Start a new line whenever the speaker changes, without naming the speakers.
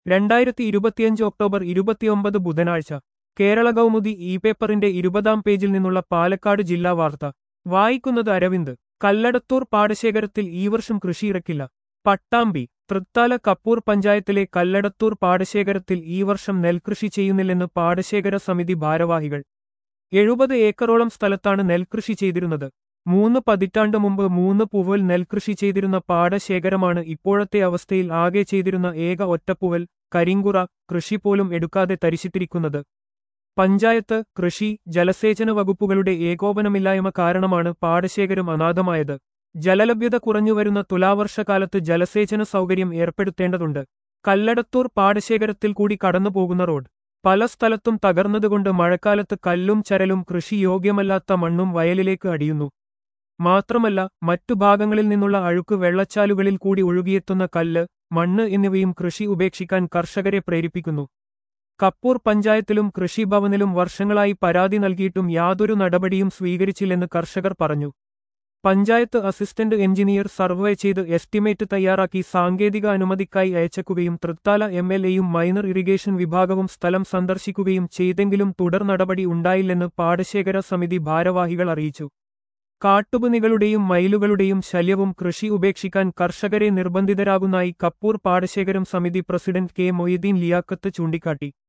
രണ്ടായിരത്തി ഇരുപത്തിയഞ്ച് ഒക്ടോബർ ഇരുപത്തിയൊമ്പത് ബുധനാഴ്ച കേരള കൗമുദി ഇ പേപ്പറിന്റെ ഇരുപതാം പേജിൽ നിന്നുള്ള പാലക്കാട് ജില്ലാ വാർത്ത വായിക്കുന്നത് അരവിന്ദ് കല്ലടത്തൂർ പാടശേഖരത്തിൽ ഈ വർഷം കൃഷിയിറക്കില്ല പട്ടാമ്പി തൃത്താല കപ്പൂർ പഞ്ചായത്തിലെ കല്ലടത്തൂർ പാടശേഖരത്തിൽ ഈ വർഷം നെൽകൃഷി ചെയ്യുന്നില്ലെന്ന് പാടശേഖര സമിതി ഭാരവാഹികൾ എഴുപത് ഏക്കറോളം സ്ഥലത്താണ് നെൽകൃഷി ചെയ്തിരുന്നത് മൂന്ന് പതിറ്റാണ്ട് മുമ്പ് മൂന്ന് പൂവൽ നെൽകൃഷി ചെയ്തിരുന്ന പാടശേഖരമാണ് ഇപ്പോഴത്തെ അവസ്ഥയിൽ ആകെ ചെയ്തിരുന്ന ഏക ഒറ്റപ്പൂവൽ കരിങ്കുറ കൃഷി പോലും എടുക്കാതെ തരിശിട്ടിരിക്കുന്നത് പഞ്ചായത്ത് കൃഷി ജലസേചന വകുപ്പുകളുടെ ഏകോപനമില്ലായ്മ കാരണമാണ് പാടശേഖരം അനാഥമായത് ജലലഭ്യത കുറഞ്ഞുവരുന്ന തുലാവർഷകാലത്ത് ജലസേചന സൗകര്യം ഏർപ്പെടുത്തേണ്ടതുണ്ട് കല്ലടത്തൂർ പാടശേഖരത്തിൽ കൂടി കടന്നുപോകുന്ന റോഡ് പല സ്ഥലത്തും തകർന്നതുകൊണ്ട് മഴക്കാലത്ത് കല്ലും ചരലും കൃഷി യോഗ്യമല്ലാത്ത മണ്ണും വയലിലേക്ക് അടിയുന്നു മാത്രമല്ല മറ്റു ഭാഗങ്ങളിൽ നിന്നുള്ള അഴുക്ക് വെള്ളച്ചാലുകളിൽ കൂടി ഒഴുകിയെത്തുന്ന കല്ല് മണ്ണ് എന്നിവയും കൃഷി ഉപേക്ഷിക്കാൻ കർഷകരെ പ്രേരിപ്പിക്കുന്നു കപ്പൂർ പഞ്ചായത്തിലും കൃഷിഭവനിലും വർഷങ്ങളായി പരാതി നൽകിയിട്ടും യാതൊരു നടപടിയും സ്വീകരിച്ചില്ലെന്ന് കർഷകർ പറഞ്ഞു പഞ്ചായത്ത് അസിസ്റ്റന്റ് എഞ്ചിനീയർ സർവേ ചെയ്ത് എസ്റ്റിമേറ്റ് തയ്യാറാക്കി സാങ്കേതിക അനുമതിക്കായി അയച്ചക്കുകയും തൃത്താല എം എൽ എയും മൈനർ ഇറിഗേഷൻ വിഭാഗവും സ്ഥലം സന്ദർശിക്കുകയും ചെയ്തെങ്കിലും തുടർ നടപടി ഉണ്ടായില്ലെന്ന് പാടശേഖര സമിതി ഭാരവാഹികൾ അറിയിച്ചു കാട്ടുപുനികളുടെയും മയിലുകളുടെയും ശല്യവും കൃഷി ഉപേക്ഷിക്കാൻ കർഷകരെ നിർബന്ധിതരാകുന്നായി കപ്പൂർ പാടശേഖരം സമിതി പ്രസിഡന്റ് കെ മൊയ്തീൻ ലിയാക്കത്ത് ചൂണ്ടിക്കാട്ടി